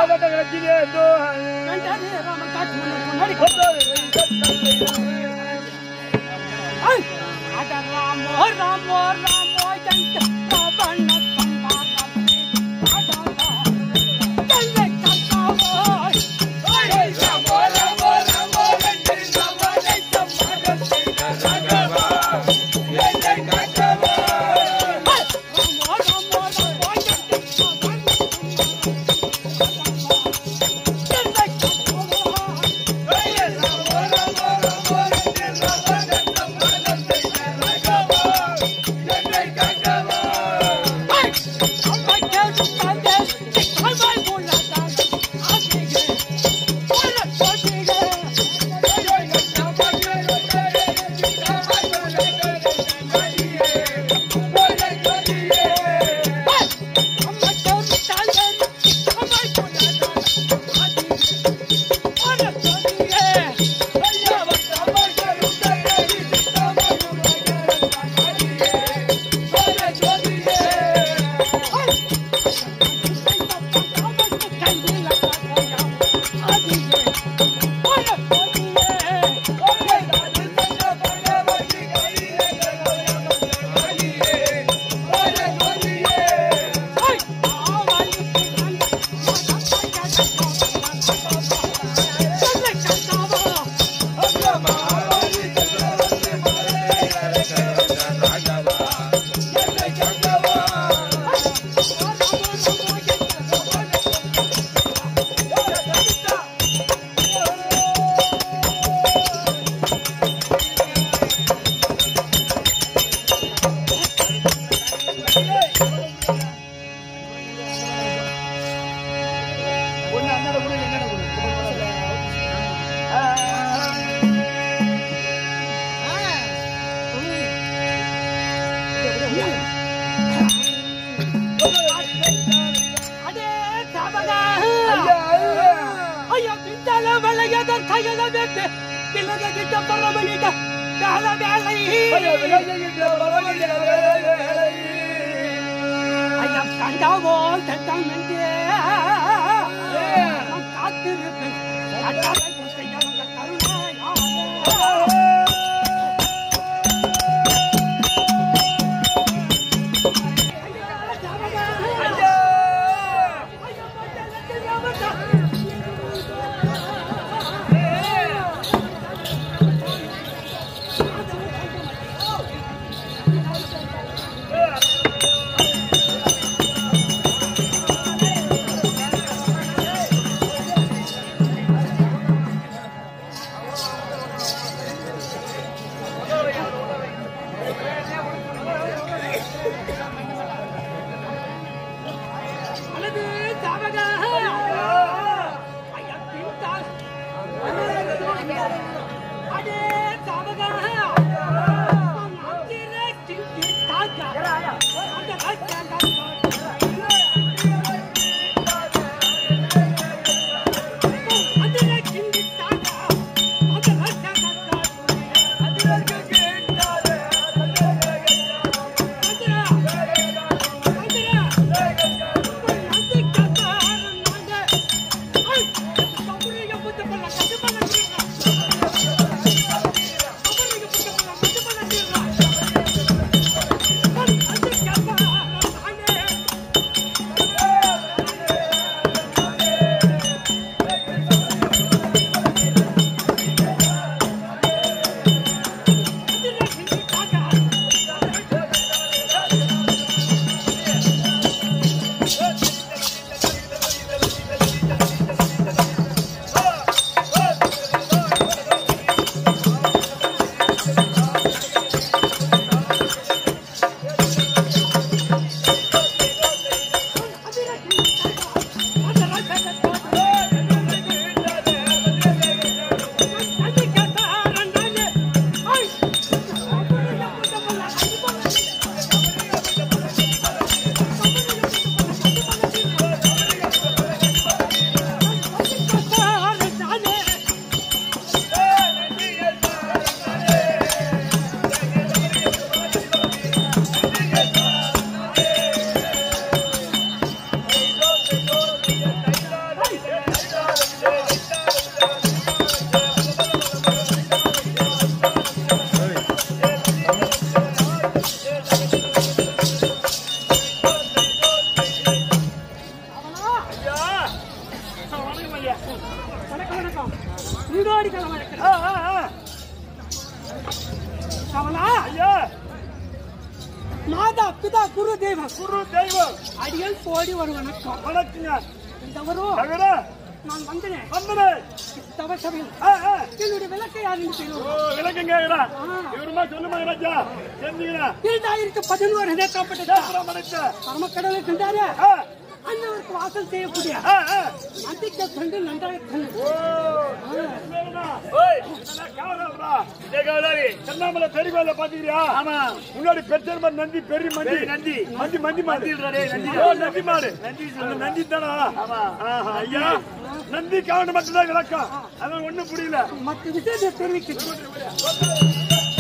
வெంటనే రామ కాకి మున్నడి అట రామో రామో రామో జంట రావణ సంహారమే అట కల్లె కట్టావో రామో రామో రామో జంట కల్లె కట్టావో அடே சாபகா ஐயா பிந்தால வளையத கையில வைத்து பிள்ளைங்க கிட்ட பரவலிட்ட கால வேலை ஐயா கண்டாவோ தட்டமென்று காத்திருக்கு கட்டாவை புத்தையான கருணாயா குரு தெய்வம் குரு தெய்வம் அடியல் கோடி ஒரு வணக்கம் வணக்கங்க தவறோ தவிர நான் வந்தனேன் வந்தனே தவசபையில் ஆ, ஆ. என்னுடைய விளக்கை யாருன்னு ஓ தெரியும் விளக்கம் கேக்குறா இவருமா சொல்லுமா ராஜா செஞ்சீங்களா இரண்டாயிரத்து பதினோரு நேற்றப்பட்டது சாப்பிட மனைச்ச பரமக்கடலை சென்றாரு ஆ, அண்ணவருக்கு வாசல் செய்யக்கூடிய ஆ, ஆ. நந்திக்க கண்டு நன்றாக கண்டு ஓ வேணுமா? என்னடா காவலாளரா? சென்னாமலை பெரியகோயில பாத்துக்கிறியா? முன்னாடி பெருந்தெருமாள் நந்தி பெரிய மந்தி நந்தி மந்தி மந்தி மாடு ஓ, நந்தி மாடு அந்த நந்தி தானா ஆஹா, ஐயா நந்தி காவண்டு மட்டும்தான் விளக்கம் அதான் ஒண்ணும் புரியல மற்ற விஷயத்தை தெரிவிக்கிறேன்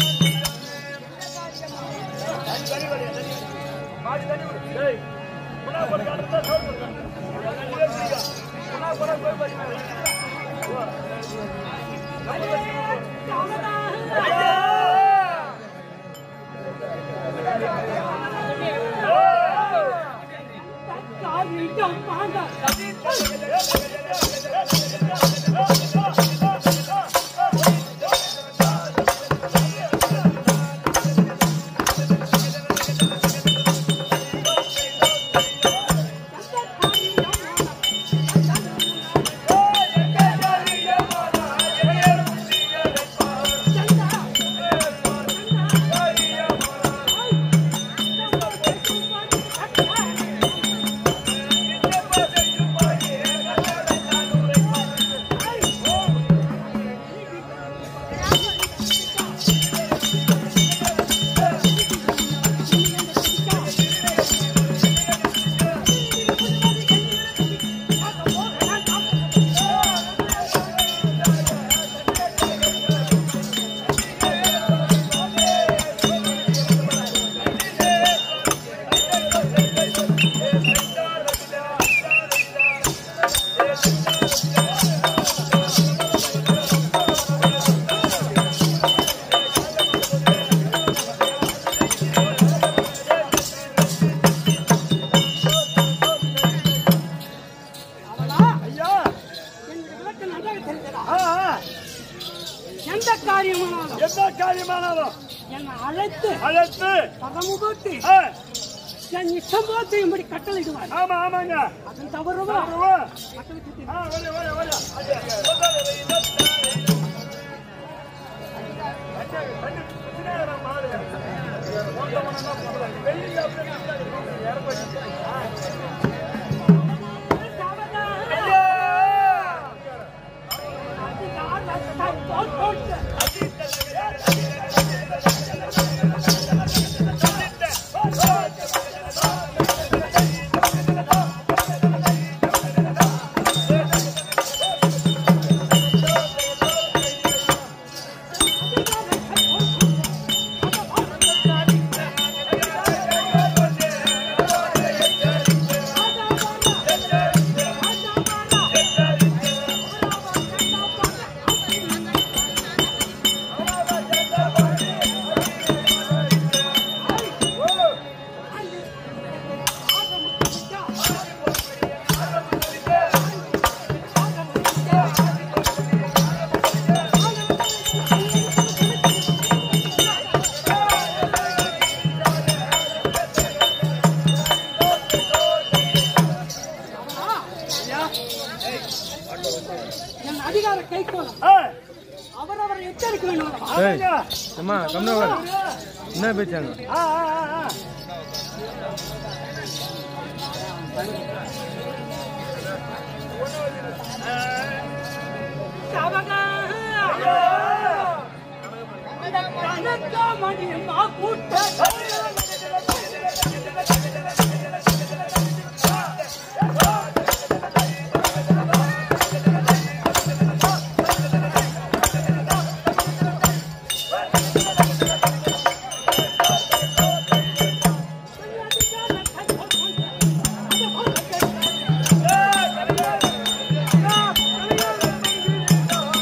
ஏய், புறா போடு, காட்டு தான் சோறு போடு. புறா போடு, போய் பாரு. ஐயா ஆ, ஆ. எந்த காரியமானாலும் எந்த காரியமானாலும் என்னை அழைத்து அழைத்து பதமுகத்து ஆ, என் இஷ்டம் போல் செய்யும்படி கட்டளையிடுவார் ஆமா ஆமாங்க அதன் தவறுவா ஆமா. கட்டளையிட்டு ஆ, வாயா, வாயா, வாயா. என் அதிகார கைகோலம் ஆ, அவரவர் எச்சரிக்கை வேண்டும் ஆமாங்க. அம்மா கம்னா வர என்ன பேச்சாங்க ஆ, ஆ, ஆ, ஆ.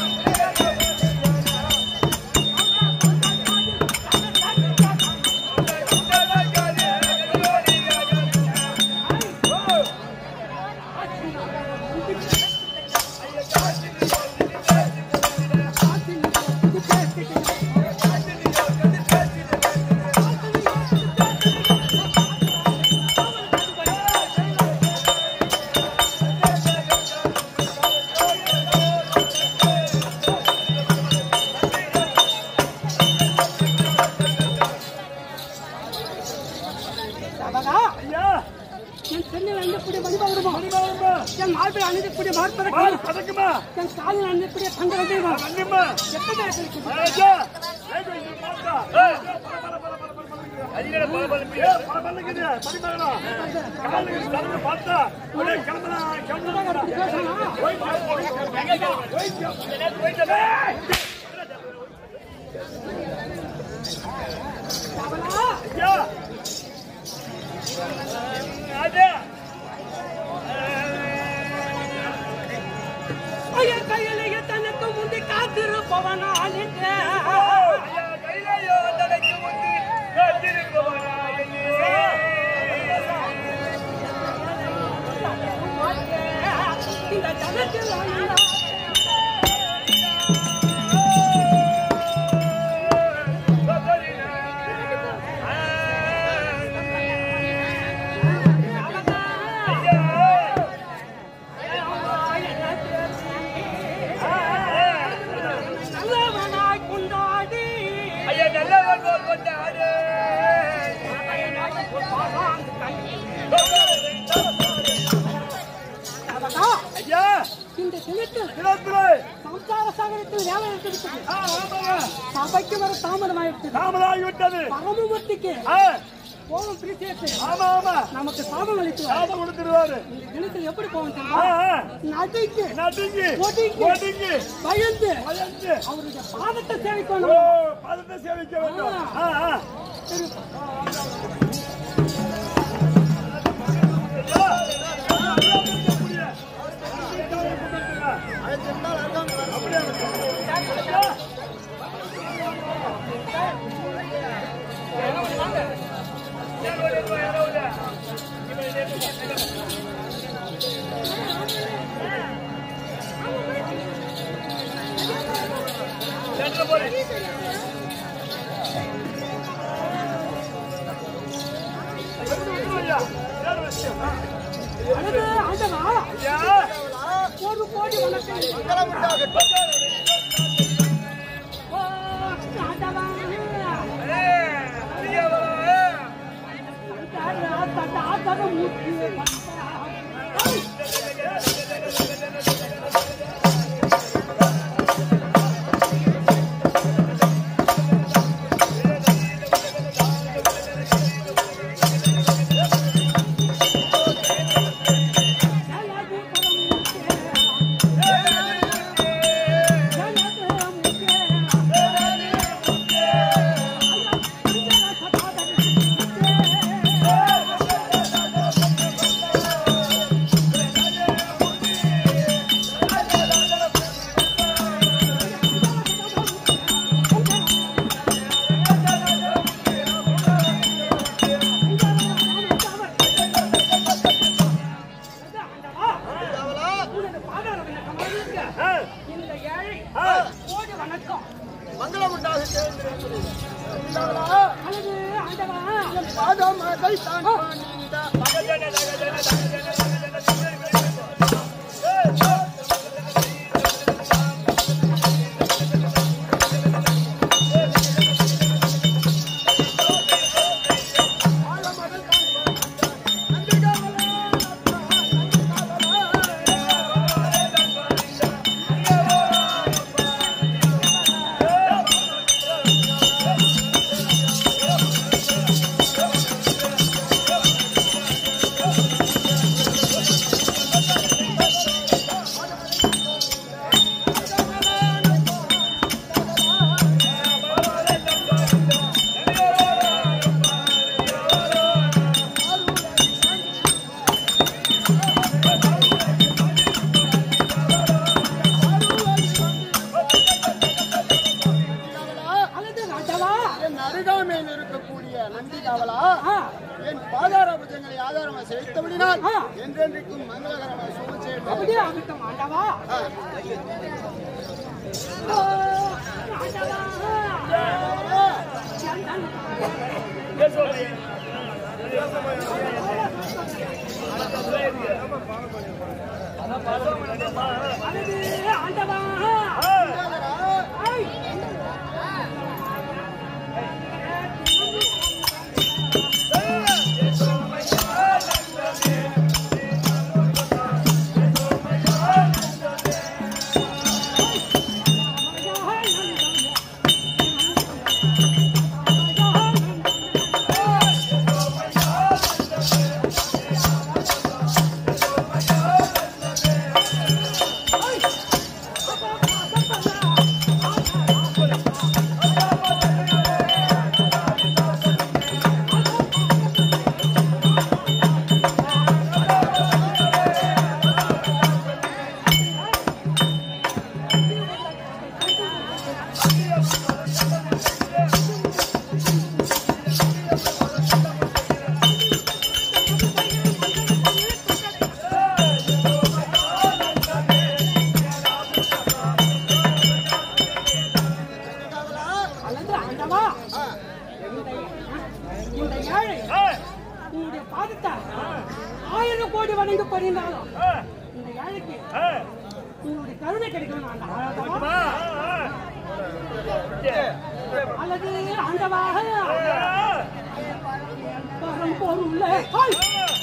ஆ என் சென்னையில் அணியக்கூடிய மணிமகுடமும் என் மார்பில் அணியக்கூடிய மார்பதக்கம் மாறு பதக்குமா என் காலில் அணியக்கூடிய தங்க ரஜைமா வண்டிமா எத்தனை இருக்குது ராஜா ஏய் இது பார்த்தா ஏய் அடிக்கடி பல பல பல பலக்குது படிமகனா காலுக்கு தரங்க பார்த்தா ஒரே கிளம்புனா கிளம்புனா போய் போய் போய் ஐயா ராஜா ஐயா கையிலேயே தனக்கு முந்தி காத்திருப்பவனா அழிந்தே ஐயா கையிலையோ தலைக்கு முந்தி காத்திருப்பவனா இந்த ஜனத்தில் அழிந்தா நல்லவனாய் கொண்டாடி ஐயா நல்லவன் போல் கொண்டாடு அவனா ஐயா இந்த தினத்தில் தினத்துறை சம்சார சாகரத்தில் வேலை எடுத்துவிட்டது ஆ ஆமாங்க சபைக்கு வர தாமதமாயிட்டது தாமதாகி விட்டது பரமமூர்த்திக்கு ஆ கோபம் பிரிச்சேத்து ஆமா ஆமா நமக்கு சாபம் அளித்து சாபம் கொடுத்துருவாரு இந்த தினத்தில் எப்படி போவோம் ஆ தெரியுமா ஆ நதிக்கு நடுங்கி ஒடுங்கி. ஒடுங்கி பயந்து பயந்து அவருடைய பாதத்தை ஓ சேவிக்கணும் பதத்தை சேவிக்க வேண்டும் ஆ ஆ அழகு ஆண்டவா ஐயா ஒரு கோடி வணக்கம் ஓ, ஆண்டவா தண்டா, தண்டா, தண்டா, மூச்சு. அழகு பரமூர்த்தி. அழகு மூர்த்தி. இந்த ஏழை கோடி வணக்கம் அழகு ஆண்டவா அழகு ஆண்டவா என் அருகாமையில் இருக்கக்கூடிய நந்தி காவலா ஆ, என் பாதார புஜங்களை ஆதாரமாக செலுத்தபடினால் ஆ. என்றென்றைக்கும் மங்களகரமாக சுமம் செய்ய அப்படியே ஆகட்டும் ஆண்டவா ஓ, ஆண்டவா அழகு ஆண்டவா ஐ. ஆ கோடி வணங்க பறிந்தாலும் ஆ, இந்த ஏழைக்கு ஆ, உங்களுடைய கருணை கிடைக்கணும் ஆண்டவா. வா, ஆ, அல்லது ஆண்டவாக ஆ. பரம் பொருள் ஹாய்.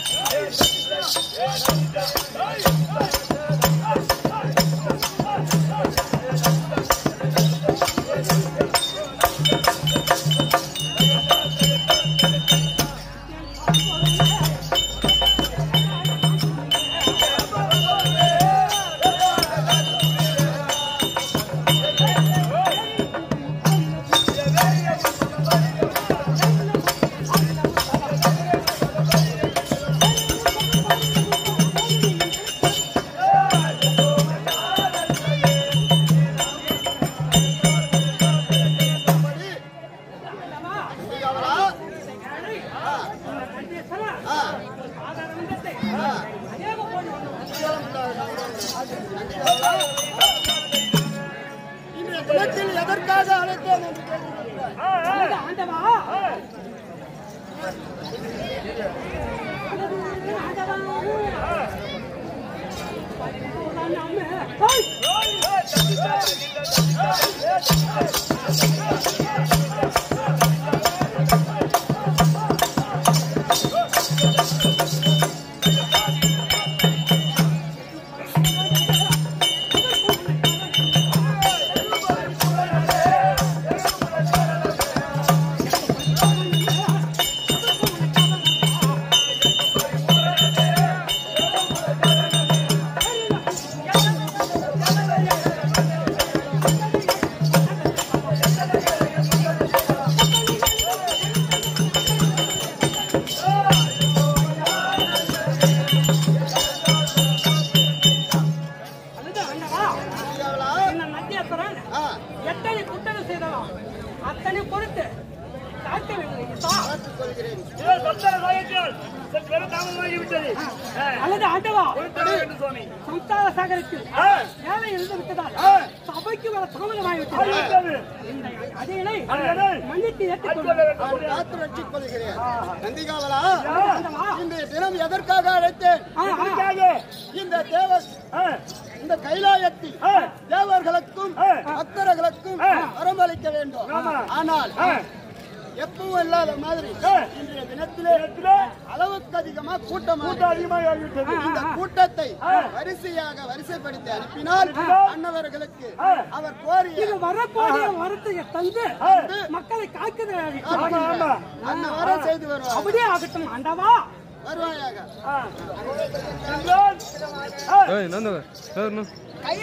நந்திகாவலா இந்த கண்டீஷனா ஆ, ஆதார விந்தத்தை அதே போல இன்றைய தினத்தில் எதற்காக அழைத்தேன் என்று கேள்விப்பட்டேன். அல்லது ஆண்டவா அல்லது ஆண்டவா பரிபூரண அம்மே. ஹாய். அல்லது ஆண்டவா நந்திகாவலா இந்த நந்தியத்துறன் ஆ, எத்தனை குற்றங்கள் செய்தோம் அத்தனை பொறுத்து காக்க வேண்டும் பார்த்துக் கொள்கிறேன் இதோ சம்சார சாயத்தால் சற்று நேரம் தாமதமாகிவிட்டது. ஆ, அல்லது ஆண்டவா பொறுத்திருக்க வேண்டும் சுவாமி. சம்சார சாகரத்தில் ஆ, வேலை இருந்து விட்டதால் ஆ. சபைக்கு வர தாமதமாகிவிட்டது ஆகிவிட்டது. இந்த அதைகளை அதைகளை மன்னித்து அச்சொல்ல ஏற்றுக்கொள்ளும் வேண்டும். நான் காத்து ரட்சிக் கொள்கிறேன் நந்திகாவலா ஆண்டவா இன்றைய தினம் எதற்காக அழைத்தேன் ஆ, ஆ. இதற்காக, இந்த தேவ ஆ, இந்த கைலாயத்தில் ஆ. தேவர்களுக்கும் ஆ. பக்தர்களுக்கும் ஆ. வரமளிக்க வேண்டும் ஆமா. ஆனால் ஆ, எப்பவும் இல்லாத மாதிரி ஆ. இன்றைய தினத்திலே இடத்திலே அளவுக்கு அதிகமா கூட்டமாக கூட்டம் அதிகமாக ஆகிவிட்டது. இந்த கூட்டத்தை ஆ. வரிசையாக வரிசைப்படுத்தி அனுப்பினால் அன்னவர்களுக்கு ஆ. அவர் கோரிய இது வரக்கூடிய வரத்தை தந்து ஆ. மக்களை காக்குகிறார் ஆமா, ஆமா. அன்னவரை செய்து வருவார் அப்படியே ஆகட்டும் ஆண்டவா வருவாயாக ஆ. சென்றான். ஆ, ஏய் நந்தக சார் நோ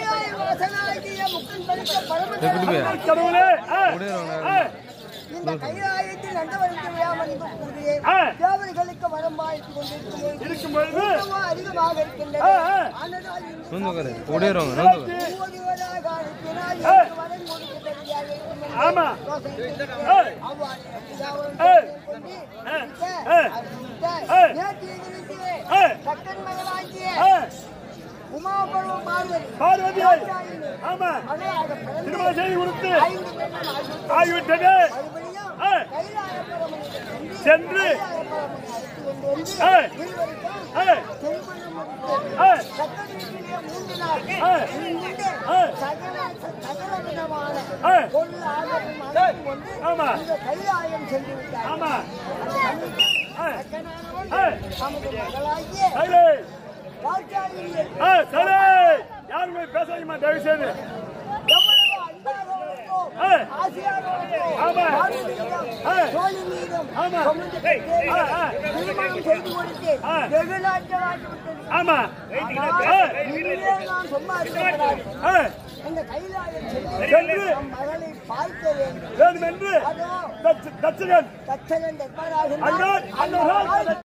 எப்படி போய் கடவுளே, ஆ, முடியறவங்க ஆ, இந்த கைலாயத்தில் நந்தவருக்கு விழாமணிந்து கூறிய ஆ. தேவர்களுக்கு வரம்பாய்த்து கொண்டிருக்கும் பொழுது இருக்கும் பொழுது கூட்டமோ அதிகமாக ஆ, இருக்கின்றது ஆ. ஆனதால் இந்த நந்தகரே ஓடிடுவாங்க நந்தக ஒருவராக அனுப்பினால் ஆ. எனக்கு வரம் கொடுக்க தெரியாது என்று ஆமா. யோசனை செய்து ஆ. அவ்வாறு நந்தியாவரம் ஆ. கொண்டு ஆ. இருக்க, ஆ. அறிவித்த ஆ. நேற்று எதிர்த்து ஆ. சக்கன் மகளாகிய ஆ, உமாபருவம் பார்வதி பார்வதியை, தாயாரின் ஆமா, மகளாக பிறந்து திருமணம் செய்து கொடுத்து ஐந்து பெண்கள் ஆகிவிட்டது. ஆகிவிட்டது. மறுபடியும் ஆ. கைலாய பரமனிடம் சென்று, சென்று கைலாய பரமனை அழைத்து கொண்டு வந்து ஆ. இருவருக்கும் ஆ, திருமணம் முடித்து ஆ, சக்கர வீட்டிலே மூன்று நாள் ஆ. இருந்து ஆ. சகல சகல விதமான ஆ. பொருள் ஆகவும் அழைத்து கொண்டு ஆமா. இந்த கைலாயம் சென்று விட்டார் ஆமா, அந்த சமயத்தில் ஆ. சக்கனானவன் ஆ. தமது மகளாகிய சரி, காற்றாடியை ஆ, சரி. யாரும் போய் பேசாதீங்கம்மா, தயவு செய்து. எவ்வளவு அன்பாக வளர்த்தோ, ஆ. ஆசையாக வளர்த்தோ, ஆமா. வாழ்வு மீதும், ஆ. தோழி மீதும் ஆமா. சுமந்து பெற்று, ஆ, ஆ. திருமணம் செய்து கொடுத்து ஆ. வெகு நாட்களாகி விட்டது. ஆமா, ஆனால் ஆ, இனிமே நாம் சும்மா இருக்கக்கூடாது. ஆ, அந்த கைலாயம் சென்று சென்று நம் மகளை பார்க்க வேண்டும் வேண்டும் என்று அதோ தட்ச- தட்சகன் தச்சகன் தர்மராஜன் அண்ணா, அண்ணா,